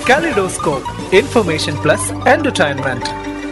Kaleidoscope, information plus entertainment.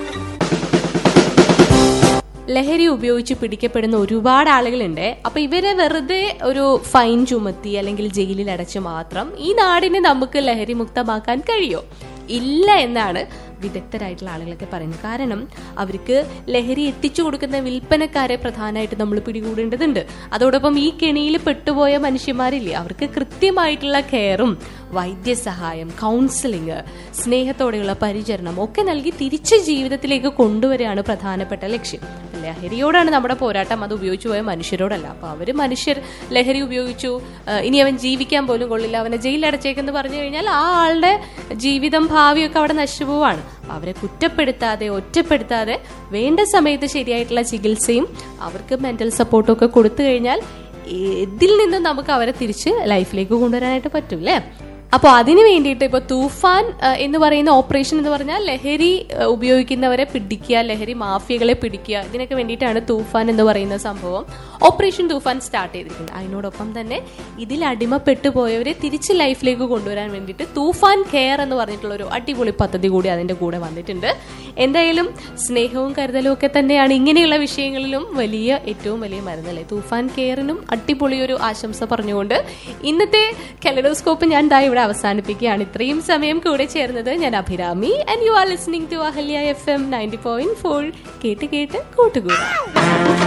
ലഹരി ഉപയോഗിച്ച് പിടിക്കപ്പെടുന്ന ഒരുപാട് ആളുകളുണ്ട് അപ്പൊ ഇവരെ വെറുതെ ഒരു ഫൈൻ ചുമത്തി അല്ലെങ്കിൽ ജയിലിൽ അടച്ച് മാത്രം ഈ നാടിനെ നമുക്ക് ലഹരി മുക്തമാക്കാൻ കഴിയോ ഇല്ല എന്നാണ് വിദഗ്ധരായിട്ടുള്ള ആളുകളൊക്കെ പറയുന്നത് കാരണം അവർക്ക് ലഹരി എത്തിച്ചു കൊടുക്കുന്ന വിൽപ്പനക്കാരെ പ്രധാനമായിട്ട് നമ്മൾ പിടികൂടേണ്ടതുണ്ട് അതോടൊപ്പം ഈ കെണിയിൽ പെട്ടുപോയ മനുഷ്യന്മാരില്ലേ അവർക്ക് കൃത്യമായിട്ടുള്ള കെയറും വൈദ്യസഹായം കൗൺസിലിംഗ് സ്നേഹത്തോടെയുള്ള പരിചരണം ഒക്കെ നൽകി തിരിച്ച് ജീവിതത്തിലേക്ക് കൊണ്ടുവരികയാണ് പ്രധാനപ്പെട്ട ലക്ഷ്യം ലഹരിയോടാണ് നമ്മുടെ പോരാട്ടം അത് ഉപയോഗിച്ചു പോയ മനുഷ്യരോടല്ല അപ്പൊ അവര് മനുഷ്യർ ലഹരി ഉപയോഗിച്ചു ആ, ഇനി അവൻ ജീവിക്കാൻ പോലും കൊള്ളില്ല അവനെ ജയിലടച്ചേക്കെന്ന് പറഞ്ഞു കഴിഞ്ഞാൽ ആ ആളുടെ ജീവിതം ഭാവിയൊക്കെ അവിടെ നശിച്ചു പോവാണ് അപ്പൊ അവരെ കുറ്റപ്പെടുത്താതെ ഒറ്റപ്പെടുത്താതെ വേണ്ട സമയത്ത് ശരിയായിട്ടുള്ള ചികിത്സയും അവർക്ക് മെന്റൽ സപ്പോർട്ടും ഒക്കെ കൊടുത്തു കഴിഞ്ഞാൽ ഇതിൽ നിന്ന് നമുക്ക് അവരെ തിരിച്ച് ലൈഫിലേക്ക് കൊണ്ടുവരാനായിട്ട് പറ്റും അല്ലേ അപ്പോൾ അതിന് വേണ്ടിയിട്ട് ഇപ്പോൾ തൂഫാൻ ആ, എന്ന് പറയുന്ന ഓപ്പറേഷൻ എന്ന് പറഞ്ഞാൽ ലഹരി ആ, ഉപയോഗിക്കുന്നവരെ പിടിക്കുക ലഹരി മാഫിയകളെ പിടിക്കുക ഇതിനൊക്കെ വേണ്ടിയിട്ടാണ് തൂഫാൻ എന്ന് പറയുന്ന സംഭവം ഓപ്പറേഷൻ തൂഫാൻ സ്റ്റാർട്ട് ചെയ്തിരിക്കുന്നത് അതിനോടൊപ്പം തന്നെ ഇതിൽ അടിമപ്പെട്ടു പോയവരെ തിരിച്ച് ലൈഫിലേക്ക് കൊണ്ടുവരാൻ വേണ്ടിയിട്ട് തൂഫാൻ കെയർ എന്ന് പറഞ്ഞിട്ടുള്ള ഒരു അടിപൊളി പദ്ധതി കൂടി അതിന്റെ കൂടെ വന്നിട്ടുണ്ട് എന്തായാലും സ്നേഹവും കരുതലും ഒക്കെ തന്നെയാണ് ഇങ്ങനെയുള്ള വിഷയങ്ങളിലും വലിയ ഏറ്റവും വലിയ മരുന്നല്ലേ തൂഫാൻ കെയറിനും അടിപൊളി ഒരു ആശംസ പറഞ്ഞുകൊണ്ട് ഇന്നത്തെ കെലഡോസ്കോപ്പ് ഞാൻ ദാ ഇവിടെ അവസാനിപ്പിക്കുകയാണ് ഇത്രയും സമയം കൂടെ ചേർന്നത് ഞാൻ Abhirami and you are listening to Ahalya F M ninety point four കേട്ട് കേട്ട് കൂട്ടുകൂടാ